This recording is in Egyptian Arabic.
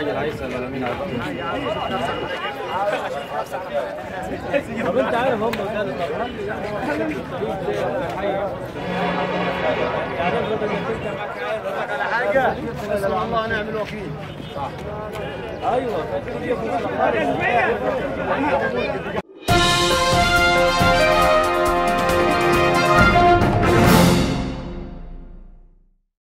حاجه العيسى الامين طب انت عارف هم كانوا يعني افرض انك انت معك على حاجه بس الله ونعم الوكيل ايوه كان في فلوس